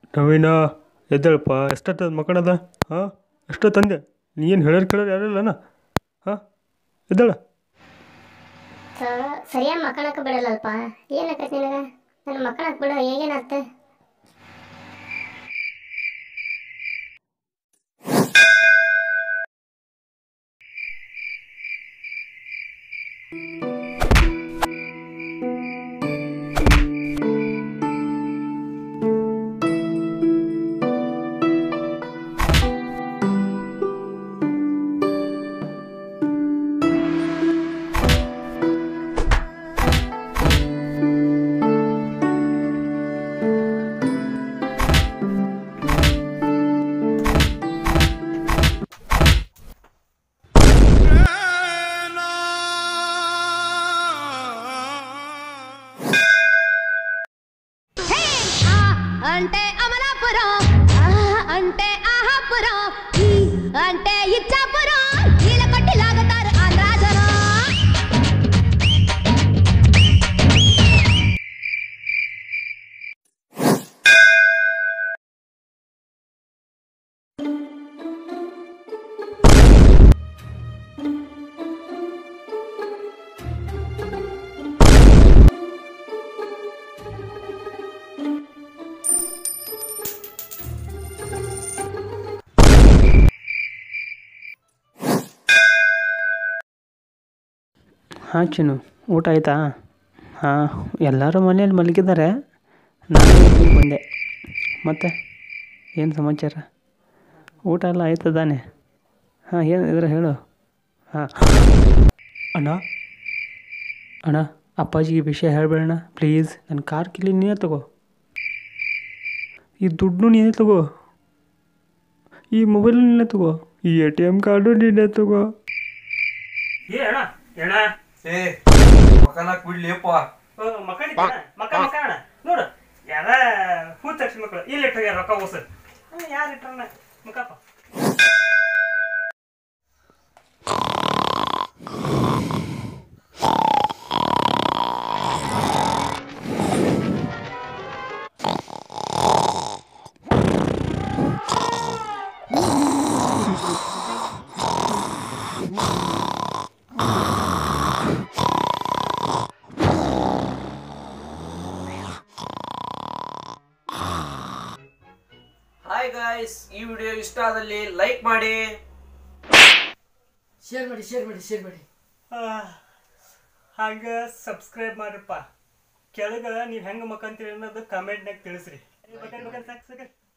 ನವೀನ ಎದ್ದೇಳಪ್ಪ ಎಷ್ಟೊತ್ತದ ಮಕ್ಕಳದ ಹಾಂ ಎಷ್ಟೊತ್ತಂದೆ ನೀ ಏನು ಹೇಳೋರು ಕೇಳೋರು ಯಾರಿಲ್ಲನ ಹಾಂ ಎದ್ದೇಳ ಸ- ಸರಿಯಾಗಿ ಮಕ್ಕಳಕ್ಕೆ ಬಿಡಲ್ಲಲ್ಪ ಏನಾಕೈತಿ ನಿನಗೆ ನನ್ನ ಮಕ್ಕಳಕ್ಕೆ ಬಿಡು ಹೇಗೇನಾಗ್ತ ఆ అంటే అమలాపురం ఆ అంటే ఆహాపురం ఈ అంటే ఇచ్చాపురం నీళ్ళ కొట్టి లాగుతారు ఆంధ్రా జనం ಹಾಂ ಚಿನ್ನು ಊಟ ಆಯಿತಾ ಹಾಂ ಎಲ್ಲರೂ ಮನೇಲಿ ಮಲಗಿದ್ದಾರೆ ನಾನು ಈಗ ಬಂದೆ ಮತ್ತೆ ಏನು ಸಮಾಚಾರ ಊಟ ಎಲ್ಲ ಆಯ್ತು ತಾನೆ ಹಾಂ ಏನು ಇದ್ರೆ ಹೇಳು ಹಾಂ ಅಣ್ಣ ಅಣ್ಣ ಅಪ್ಪಾಜಿಗೆ ವಿಷಯ ಹೇಳ್ಬೇಡಣ್ಣ ಪ್ಲೀಸ್ ನನ್ನ ಕಾರ್ ಕಿಲಿ ನೀನೇ ತಗೋ ಈ ದುಡ್ಡು ನೀನೇ ತಗೋ ಈ ಮೊಬೈಲ್ ನೀನೇ ತಗೋ ಈ ಎ ಟಿ ಎಮ್ ಕಾರ್ಡು ನೀನೇ ತಗೋ ಏ ಅಣ್ಣ ಅಣ್ಣ ಏ ಮಕ್ಕನಾಕ್ ಬಿಡ್ಲಿಪ್ಪ ಮಕ್ಕ ಮಕ್ಕ ಮಕ್ಕ ಅಣ್ಣ ನೋಡು ಯಾರ ಹೂ ತಕ್ಷಣ ಮಕ್ಕಳು ಇಲ್ಲಿ ಇಟ್ಟಾಗ ರೊಕ್ಕ ಓಸ ಯಾರು ಇಟ್ಟಣ್ಣ ಮುಖಪ್ಪ ಹಾಯ್ ಗಾಯ್ಸ್ ಈ ವಿಡಿಯೋ ಇಷ್ಟ ಆದಲ್ಲಿ ಲೈಕ್ ಮಾಡಿ ಶೇರ್ ಮಾಡಿ ಶೇರ್ ಮಾಡಿ ಶೇರ್ ಮಾಡಿ ಹಂಗೆ ಸಬ್ಸ್ಕ್ರೈಬ್ ಮಾಡ್ರಪ್ಪ ಕೆಳಗೆ ನೀವು ಹೆಂಗೆ ಮಕ್ಕಂತೀರಿ ಅನ್ನೋದು ಕಮೆಂಟ್ನಾಗ ತಿಳಿಸ್ರಿ ಬಟನ್ ಬಟನ್ ಸಾಕು ಸಾಕು